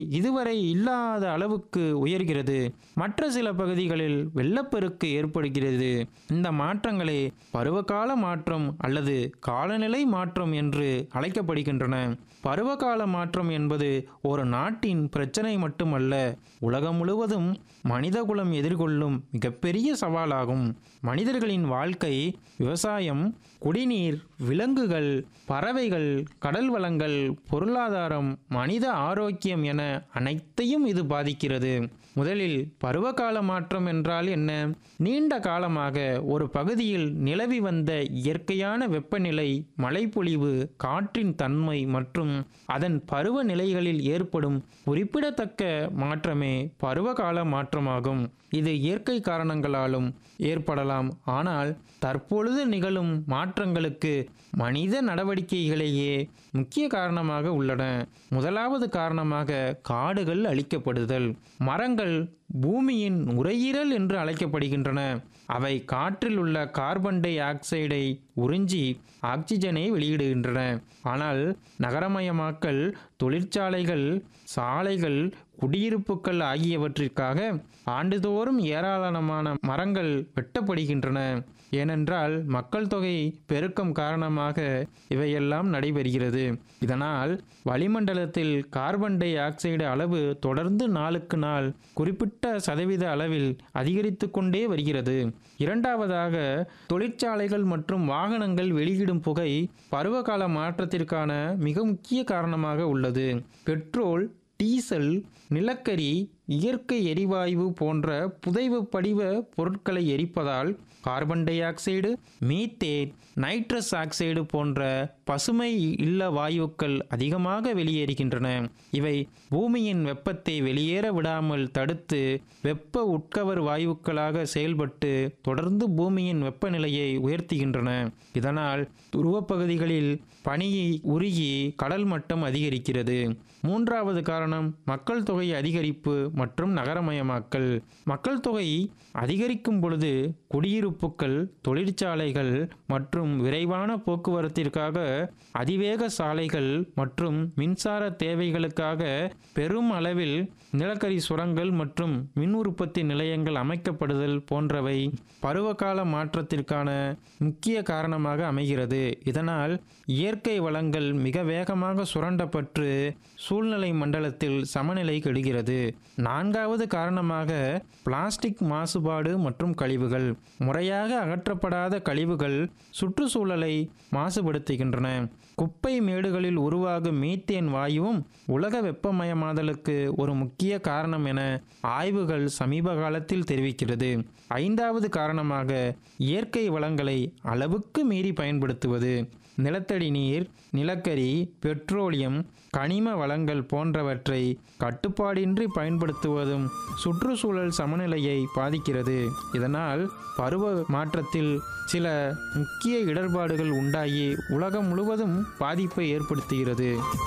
இதுவரை இல்லாத அளவுக்கு உயர்கிறது மற்ற சில பகுதிகளில் வெள்ளப்பெருக்கு ஏற்படுகிறது இந்த மாற்றங்களே பருவகால மாற்றம் அல்லது காலநிலை மாற்றம் என்று அழைக்கப்படுகின்றன பருவகால மாற்றம் என்பது ஒரு நாட்டின் பிரச்சனை மட்டுமல்ல உலகம் முழுவதும் மனிதகுலம் எதிர்கொள்ளும் மிகப்பெரிய சவாலாகும் மனிதர்களின் வாழ்க்கை விவசாயம் குடிநீர் விலங்குகள் பறவைகள் கடல் வளங்கள் பொருளாதாரம் மனித ஆரோக்கியம் என அனைத்தையும் இது பாதிக்கிறது முதலில் பருவகால மாற்றம் என்றால் என்ன நீண்ட காலமாக ஒரு பகுதியில் நிலவி வந்த இயற்கையான வெப்பநிலை மழைப்பொழிவு காற்றின் தன்மை மற்றும் அதன் பருவநிலைகளில் ஏற்படும் குறிப்பிடத்தக்க மாற்றமே பருவகால மாற்றமாகும் இது இயற்கை காரணங்களாலும் ஏற்படலாம் ஆனால் தற்பொழுது நிகழும் மாற்றங்களுக்கு மனித நடவடிக்கைகளையே முக்கிய காரணமாக உள்ளன முதலாவது காரணமாக காடுகள் அழிக்கப்படுதல் மரங்கள் பூமியின் நுரையீரல் என்று அழைக்கப்படுகின்றன அவை காற்றில் உள்ள கார்பன் டை ஆக்சைடை உறிஞ்சி ஆக்சிஜனை வெளியிடுகின்றன ஆனால் நகரமயமாக்கல் தொழிற்சாலைகள் சாலைகள் குடியிருப்புகள் ஆகியவற்றிற்காக ஆண்டுதோறும் ஏராளமான மரங்கள் வெட்டப்படுகின்றன ஏனென்றால் மக்கள் தொகை பெருக்கம் காரணமாக இவையெல்லாம் நடைபெறுகிறது இதனால் வளிமண்டலத்தில் கார்பன் டை ஆக்சைடு அளவு தொடர்ந்து நாளுக்கு நாள் குறிப்பிட்ட சதவீத அளவில் அதிகரித்து கொண்டே வருகிறது இரண்டாவதாக தொழிற்சாலைகள் மற்றும் வாகனங்கள் வெளியிடும் புகை பருவகால மாற்றத்திற்கான மிக முக்கிய காரணமாக உள்ளது பெட்ரோல் டீசல் நிலக்கரி இயற்கை எரிவாயு போன்ற புதைவு படிவ பொருட்களை எரிப்பதால் carbon dioxide methane nitrous oxide போன்ற பசுமை இல்ல வாயுக்கள் அதிகமாக வெளியேறுகின்றன இவை பூமியின் வெப்பத்தை வெளியேற விடாமல் தடுத்து வெப்ப உட்கவர் வாயுக்களாக செயல்பட்டு தொடர்ந்து பூமியின் வெப்பநிலையை உயர்த்துகின்றன இதனால் துருவப்பகுதிகளில் பனி உருகி கடல் மட்டம் அதிகரிக்கிறது மூன்றாவது காரணம் மக்கள் தொகை அதிகரிப்பு மற்றும் நகரமயமாக்கல் மக்கள் தொகை அதிகரிக்கும் பொழுது குடியிருப்புகள் தொழிற்சாலைகள் மற்றும் விரைவான போக்குவரத்திற்காக அதிவேக சாலைகள் மற்றும் மின்சார தேவைகளுக்காக பெரும் அளவில் நிலக்கரி சுரங்கள் மற்றும் மின் உற்பத்தி நிலையங்கள் அமைக்கப்படுதல் போன்றவை பருவகால மாற்றத்திற்கான முக்கிய காரணமாக அமைகிறது இதனால் இயற்கை வளங்கள் மிக வேகமாக சுரண்டப்பட்டு சூழ்நிலை மண்டலத்தில் சமநிலை கெடுகிறது நான்காவது காரணமாக பிளாஸ்டிக் மாசுபாடு மற்றும் கழிவுகள் முறையாக அகற்றப்படாத கழிவுகள் சுற்றுச்சூழலை மாசுபடுத்துகின்றன குப்பை மேடுகளில் உருவாகும் மீத்தேன் வாயுவும் உலக வெப்பமயமாதலுக்கு ஒரு முக்கிய காரணம் என ஆய்வுகள் சமீப காலத்தில் தெரிவிக்கிறது ஐந்தாவது காரணமாக இயற்கை வளங்களை அளவுக்கு மீறி பயன்படுத்துவது நிலத்தடி நீர் நிலக்கரி பெட்ரோலியம் கனிம வளங்கள் போன்றவற்றை கட்டுப்பாடின்றி பயன்படுத்துவதும் சுற்றுச்சூழல் சமநிலையை பாதிக்கிறது இதனால் பருவ மாற்றத்தில் சில முக்கிய இடர்பாடுகள் உண்டாகி உலகம் முழுவதும் பாதிப்பை ஏற்படுத்துகிறது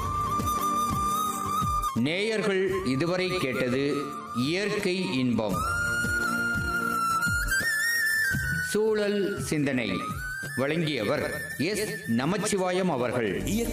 நேயர்கள் இதுவரை கேட்டது இயற்கை இன்பம் சூழல் சிந்தனை வழங்கியவர் எஸ் நமச்சிவாயம் அவர்கள் இயற்கை